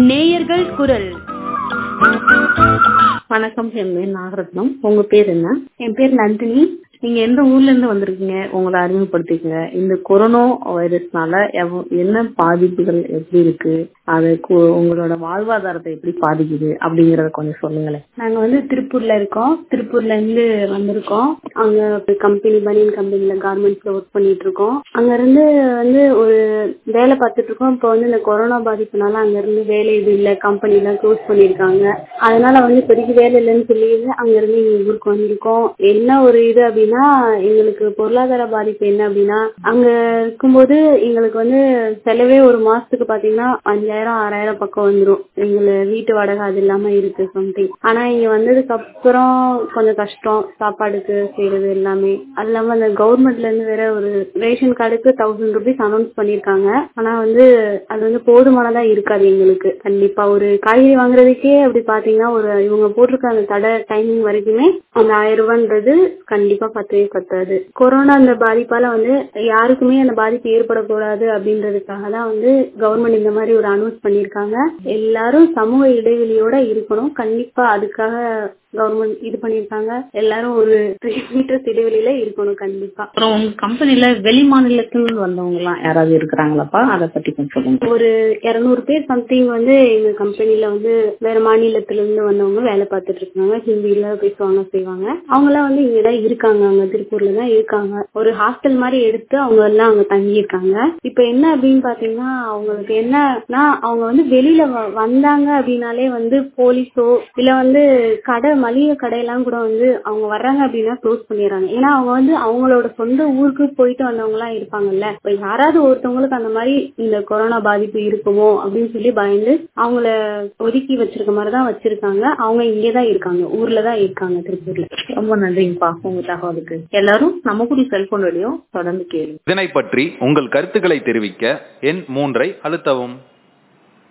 நேயர்கள் குரல் வணக்கம் என் பேர் நாகரத்னம் உங்க பேர் என்ன என் பேர் நந்தினி நீங்க எந்த ஊர்ல இருந்து வந்திருக்கீங்க உங்களை அறிமுகப்படுத்திக்கங்க இந்த கொரோனா வைரஸ்னால எவ்வ- என்ன பாதிப்புகள் எப்படி இருக்கு அது கு- உங்களோட வாழ்வாதாரத்தை எப்படி பாதிக்குது அப்படிங்கறத கொஞ்சம் சொல்லுங்களேன் நாங்க வந்து திருப்பூர்ல இருக்கோம் திருப்பூர்ல இருந்து வந்திருக்கோம் அங்க கம்பெனி பனியன் கம்பெனில கார்மெண்ட்ஸ்ல ஒர்க் பண்ணிட்டு இருக்கோம் அங்க இருந்து வந்து ஒரு வேலை பார்த்துட்டு இருக்கோம் இப்போ வந்து இந்த கொரோனா பாதிப்புனால அங்க இருந்து வேலை இது இல்ல கம்பெனி எல்லாம் க்ளோஸ் பண்ணிருக்காங்க அதனால வந்து இப்போதைக்கு வேலை இல்லைன்னு சொல்லி அங்க இருந்து இங்க ஊருக்கு வந்திருக்கோம் என்ன ஒரு இது அப்படின்னா எங்களுக்கு பொருளாதார பாதிப்பு என்ன அப்படின்னா அங்க இருக்கும்போது எங்களுக்கு வந்து செலவே ஒரு மாசத்துக்கு பாத்தீங்கன்னா அஞ்சாயிரம் ஆறாயிரம் பக்கம் வந்துரும் எங்களை வீட்டு வாடகை அது இல்லாம இருக்கு சம்திங் ஆனா இங்க வந்ததுக்கு அப்புறம் கொஞ்சம் கஷ்டம் சாப்பாடுக்கு செய்யறது எல்லாமே அது இல்லாம அந்த கவர்மெண்ட்ல இருந்து வேற ஒரு ரேஷன் கார்டுக்கு தௌசண்ட் ருபீஸ் அனௌன்ஸ் பண்ணிருக்காங்க ஆனா வந்து அது வந்து போதுமானதா இருக்காது எங்களுக்கு கண்டிப்பா ஒரு காய்கறி வாங்குறதுக்கே அப்படி பாத்தீங்கன்னா ஒரு இவங்க போட்டிருக்க அந்த தடை டைமிங் வரைக்குமே அந்த ஆயிரம் ரூபான்றது கண்டிப்பா பத்தவே பத்தாது கொரோனா அந்த பாதிப்பால வந்து யாருக்குமே அந்த பாதிப்பு ஏற்படக்கூடாது அப்படின்றதுக்காக தான் வந்து கவர்மெண்ட் இந்த மாதிரி ஒரு அனௌன்ஸ் பண்ணிருக்காங்க எல்லாரும் சமூக இடைவெளியோட இருக்கணும் கண்டிப்பா அதுக்காக கவர்மெண்ட் இது பண்ணிருக்காங்க எல்லாரும் ஒரு த்ரீ மீட்டர்ஸ் இடைவெளியில இருக்கணும் கண்டிப்பா அப்புறம் உங்க கம்பெனில வெளி மாநிலத்துல வந்தவங்க எல்லாம் யாராவது இருக்கிறாங்களாப்பா அதை பத்தி கொஞ்சம் சொல்லுங்க ஒரு இருநூறு பேர் சம்திங் வந்து எங்க கம்பெனில வந்து வேற மாநிலத்துல இருந்து வந்தவங்க வேலை பார்த்துட்டு இருக்காங்க ஹிந்தில பேசுவாங்க செய்வாங்க அவங்க எல்லாம் வந்து இங்கதான் இருக்காங்க அங்க திருப்பூர்ல தான் இருக்காங்க ஒரு ஹாஸ்டல் மாதிரி எடுத்து அவங்க எல்லாம் அங்க தங்கி இருக்காங்க இப்ப என்ன அப்படின்னு பாத்தீங்கன்னா அவங்களுக்கு என்னன்னா அவங்க வந்து வெளியில வ- வந்தாங்க அப்படின்னாலே வந்து போலீஸோ இல்ல வந்து கடை மளிகை கடையெல்லாம் கூட வந்து அவங்க வர்றாங்க அப்படின்னா க்ளோஸ் பண்ணிடுறாங்க ஏன்னா அவங்க வந்து அவங்களோட சொந்த ஊருக்கு போயிட்டு வந்தவங்க எல்லாம் இருப்பாங்கல்ல இப்ப யாராவது ஒருத்தவங்களுக்கு அந்த மாதிரி இந்த கொரோனா பாதிப்பு இருக்குமோ அப்படின்னு சொல்லி பயந்து அவங்கள ஒதுக்கி வச்சிருக்க மாதிரி தான் வச்சிருக்காங்க அவங்க இங்கதான் இருக்காங்க ஊர்ல தான் இருக்காங்க திருப்பூர்ல ரொம்ப நன்றிங்கப்பா உங்க தகவலுக்கு எல்லாரும் நம்ம கூட செல்போன் வழியும் தொடர்ந்து கேளுங்க இதனை பற்றி உங்கள் கருத்துக்களை தெரிவிக்க எண் மூன்றை அழுத்தவும்